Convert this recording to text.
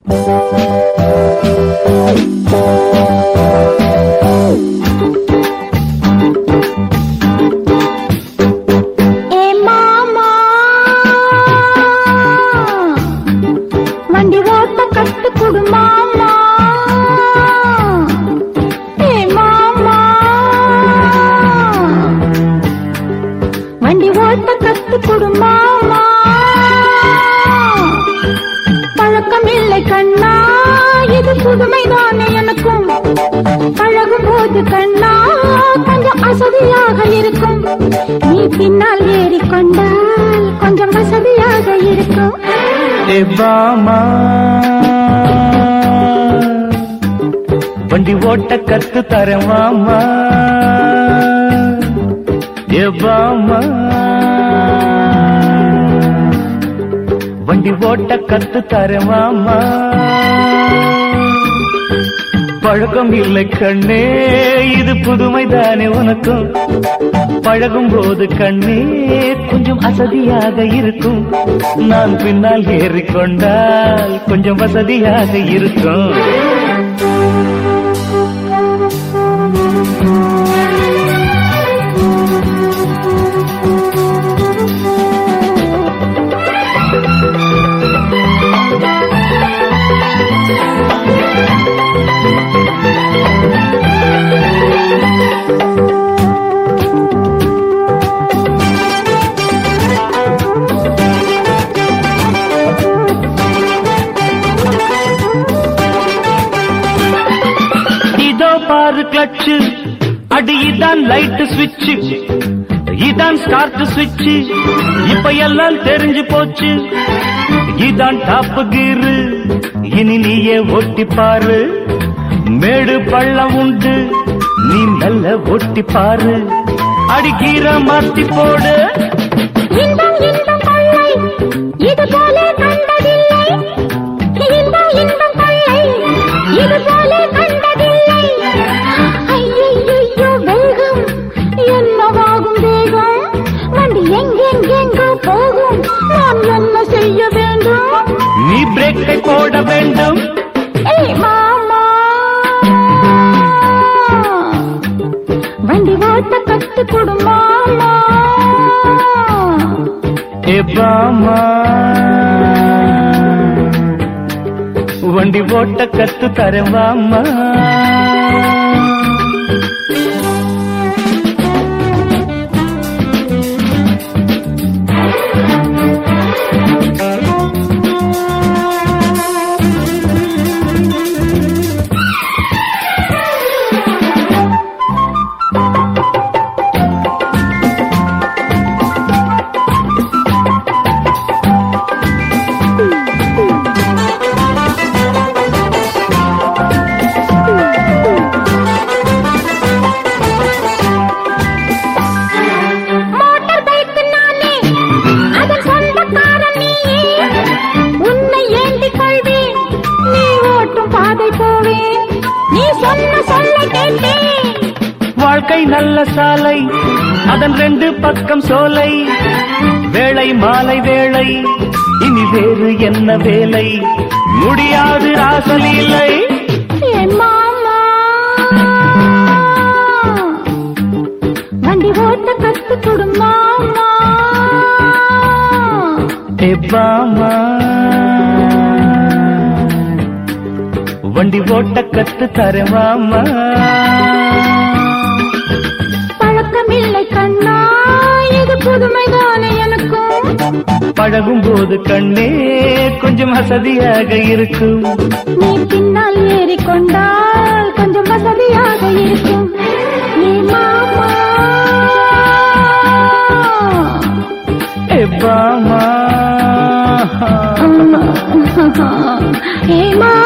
ஏ மாமா வண்டி ஓட்ட கத்து கொடு மாமா ஏ மாமா வண்டி ஓட்ட கத்து கொடு மாமா பழக்கம் இல்லை கண்ணா இது புதுமைதானே எனக்கும் பழகும் போது கண்ணா கொஞ்சம் அசதியாக இருக்கும் நீ பின்னால் ஏறிக்கொண்டால் கொஞ்சம் வசதியாக இருக்கும் ஏ பாமா வண்டி ஓட்ட கத்து தரேன் வாமா ஏ பாமா வண்டி ஓட்ட கத்து தரேன் வாமா பழக்கம் இல்லை கண்ணே இது புதுமைதானே உனக்கும் பழகும் போது கண்ணே கொஞ்சம் அசதியாக இருக்கும் நான் பின்னால் ஏறிக்கொண்டால் கொஞ்சம் வசதியாக இருக்கும் இதோ பாரு கிளச்சு அடி இதான் லைட் சுவிட்ச் இதான் ஸ்டார்ட் சுவிட்ச் இப்ப எல்லாம் தெரிஞ்சு போச்சு இதான் டாப் கீரு இனி நீயே ஓட்டி பாரு மேடு பள்ளம் உண்டு நீ நல்ல ஓட்டி பாரு அடிக்கீர மாத்தி போடு இன்பம் இன்பம் கொள்ளை இது போல கண்டதில்லை இன்பம் இன்பம் கொள்ளை இது போல கண்டதில்லை ஐயையோ வேகம் என்னவாகும் வேகம் வண்டி எங்கெங்கெங்கோ போகும் நான் என்ன செய்ய வேண்டும் நீ பிரேக்கை போட வேண்டும் ஏய் மாமா வண்டி ஓட்ட கத்து கொடு மாமா ஏ பாமா வண்டி ஓட்ட கத்து தரேன் வாமா மோட்டார் பைக் நானே அதன் சொந்தக்காரன் நீயே உன்னை ஏந்திக் கொள்வேன் நீ ஓட்டும் பாதை போவேன் நீ சொன்ன சொல்ல கேட்டேன் வாழ்க்கை நல்ல சாலை அதன் ரெண்டு பக்கம் சோலை வேளை மாலை வேளை இனி வேறு என்ன வேலை முடியாது ராசலீலை என் மாமா வண்டி ஓட்ட கத்து கொடு மாமா ஏ பாமா வண்டி ஓட்ட கத்து தரேன் வாமா பழக்கமில்லை கண்ணா இது புதுமைதானே எனக்கும் பழகும் போது கண்ணே கொஞ்சம் வசதியாக இருக்கும் நீ பின்னால் ஏறிக்கொண்டால் கொஞ்சம் வசதியாக இருக்கும் நீ மாமா ஏ பாமா ஏ மாமா